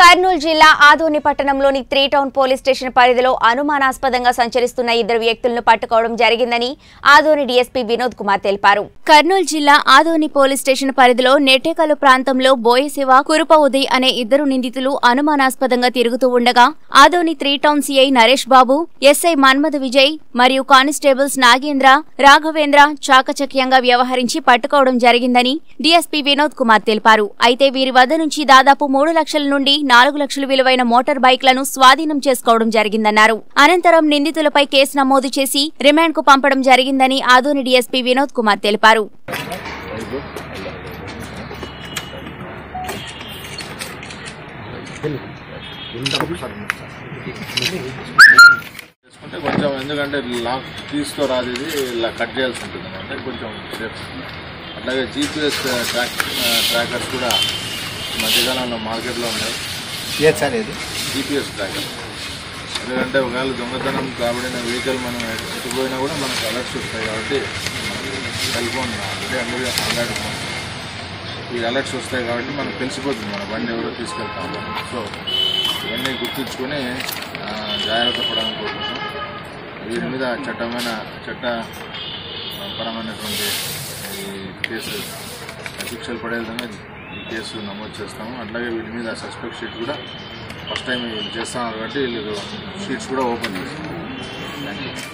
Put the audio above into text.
కర్నూలు జిల్లా ఆదోని పట్టణంలోని three town police station పరిధిలో అనుమానాస్పదంగా సంచరిస్తున్న ఇద్దరు వ్యక్తులను పట్టుకోవడం జరిగిందని ఆదోని డీఎస్పీ వినోద్ కుమార్ తెలిపారు కర్నూలు జిల్లా ఆదోని పోలీస్ స్టేషన్ పరిధిలో నెట్టేకలు ప్రాంతంలో బోయశివ కురుప ఉదయ్ అనే ఇద్దరు నిందితులు అనుమానాస్పదంగా తిరుగుతూ ఉండగా Adoni three town CI Naresh Babu SI Manmath Vijay మరియు కానిస్టేబుల్స్ నాగేంద్ర రాఘవేంద్ర చాకచక్యంగా వ్యవహరించి పట్టుకోవడం జరిగిందని డీఎస్పీ వినోద్ కుమార్ తెలిపారు అయితే వీరి వద్ద నుంచి దాదాపు మూడు లక్షల నుండి నాలుగు లక్షల విలువైన మోటార్ బైక్లను స్వాధీనం చేసుకోవడం జరిగిందన్నారు అనంతరం నిందితులపై కేసు నమోదు చేసి రిమాండ్ కు పంపడం జరిగిందని ఆదోని డీఎస్పీ వినోద్ కుమార్ తెలిపారు చేసుకుంటే కొంచెం ఎందుకంటే లాక్ తీసుతో రాదు ఇది ఇలా కట్ చేయాల్సి ఉంటుంది అంటే కొంచెం సేఫ్ అట్లాగే జీపీఎస్ ట్రాక్ ట్రాకర్స్ కూడా ఈ మధ్యకాలంలో మార్కెట్లో ఉన్నాయి ఏది సార్ ఇది జీపీఎస్ ట్రాకర్ ఎందుకంటే ఒకవేళ దొంగతనం కాబడిన వెహికల్ మనం ఎత్తుకుపోయినా కూడా మనకు అలర్ట్స్ వస్తాయి కాబట్టి సెల్ ఫోన్ ఆల్రెడీ అందరూ ఆండ్రాయిడ్ ఫోన్ ఈ అలర్ట్స్ వస్తాయి కాబట్టి మనకు తెలిసిపోతుంది మన బండి ఎవరో తీసుకెళ్తాము సో ఇవన్నీ గుర్తుంచుకొని ఆ, జాగ్రత్త పడాలని కోరుకుంటాం వీరి మీద చట్టమైన చట్ట పరమైనటువంటి ఈ కేసు శిక్షలు పడే విధంగా ఈ కేసు నమోదు చేస్తాము అట్లాగే వీటి మీద సస్పెక్ట్ షీట్ కూడా ఫస్ట్ టైం వీళ్ళు చేస్తున్నారు కాబట్టి వీళ్ళు షీట్స్ కూడా ఓపెన్ చేస్తాం థ్యాంక్ యూ